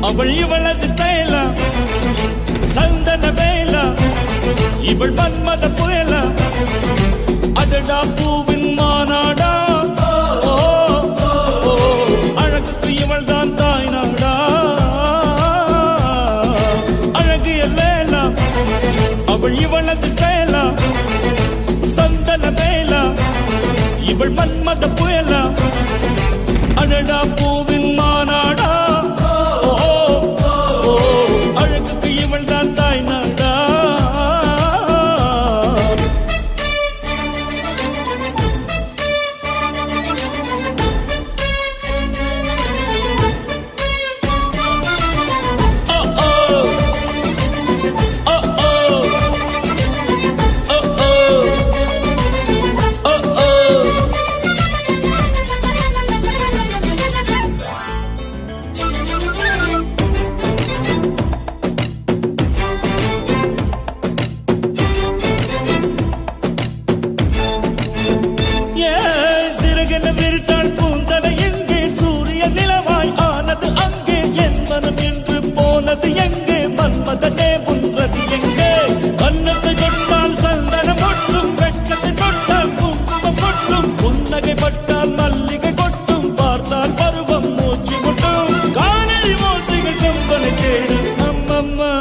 அவள் இவளது ஸ்டைலா சந்தன வேலா இவள் மன்மத புயலா அடடா பூவின் மாநாடா ஓ, ஓ, அழகுக்கு இவள் தான் தாய் நாடா அழகிய வேலா அவள் இவளது ஸ்டைலா சந்தன வேலா இவள் மன்மத புயலா அடடா பூவின் மாநாடா ஓ, ஓ, அழகுக்கு இவள் தான் தாய் நாடா ஏ, சிறகென விரித்தாள் பூந்தலை எங்கே சூரிய நிலவாய் ஆனது அங்கே என் மனம் என்று போனது எங்கே மன்மதனே உன்றது எங்கே கன்னத்தை தொட்டால் சந்தனம் கொட்டும் வெட்கத்தை தொட்டால் குங்குமம் கொட்டும் புன்னகை பட்டால் மல்லிகை கொட்டும் பார்த்தால் பருவம் மூச்சு கொட்டும் காணலி மோசைகள் கம்பனை தேடும் அம்மம்மா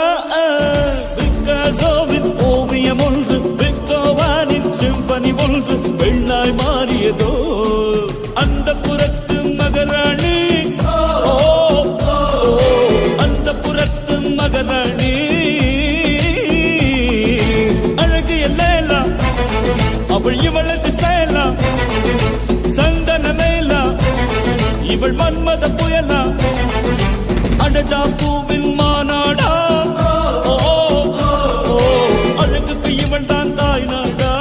பிக்காசோவின் ஓவியம் ஒன்று பிக்கோவானின் சிம்பனி ஒன்று வெள்ளாய் மாறியதோ அந்த புறத்து மகராணி ஓ, ஓ, அந்த புறத்து மகராணி அழகிய லேலா அவள் இவளது ஸ்டைலா சந்தன மேலா இவள் மன்மத புயலா அடடா பூவின் மாநாடா ஓ, ஓ, அழகுக்கு இவள் தான் தாய் நாடா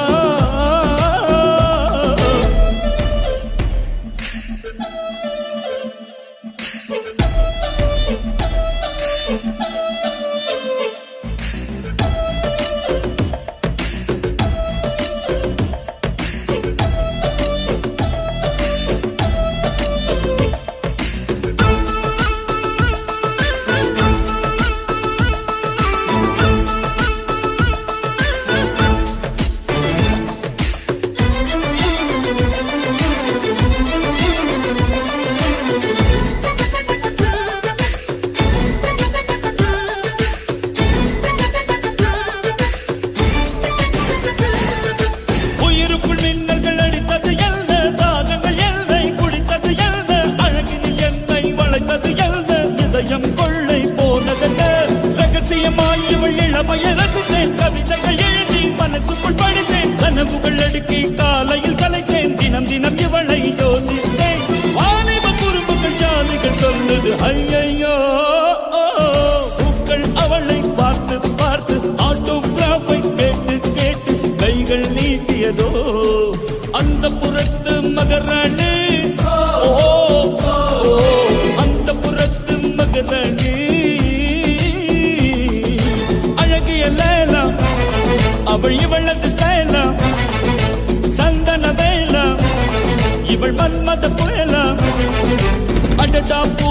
உயிருக்குள் மின்னல்கள் அடித்தது என்ன தாகங்கள் எல்லை குடித்தது என்ன அழகினில் என்னை வளைத்தது என்ன இதயம் கொள்ளை போனதென்ன ரகசியமாய் இவள் இளமையை ரசித்தேன் கவிதைகள் எழுதி மனசுக்குள் படித்தேன் கனவுகள் அடுக்கி காலையில் கலைத்தேன் தினம் தினம் இவளை யோசித்தேன் வாலிப குறும்புகள் ஜாலிகள் சொல்லுது ஐயையோ பூக்கள் அவளை பார்த்து பார்த்து ஆட்டோகிராஃபை கேட்டு கேட்டு கைகள் நீட்டியதோ அந்த புறத்து மகராணி ஓ, ஓ, அந்த புறத்து மகராணி அழகிய லேலா அவள் இவளது ஸ்டைலா சந்தன வேலா இவள் மன்மத புயலா அடடா பூ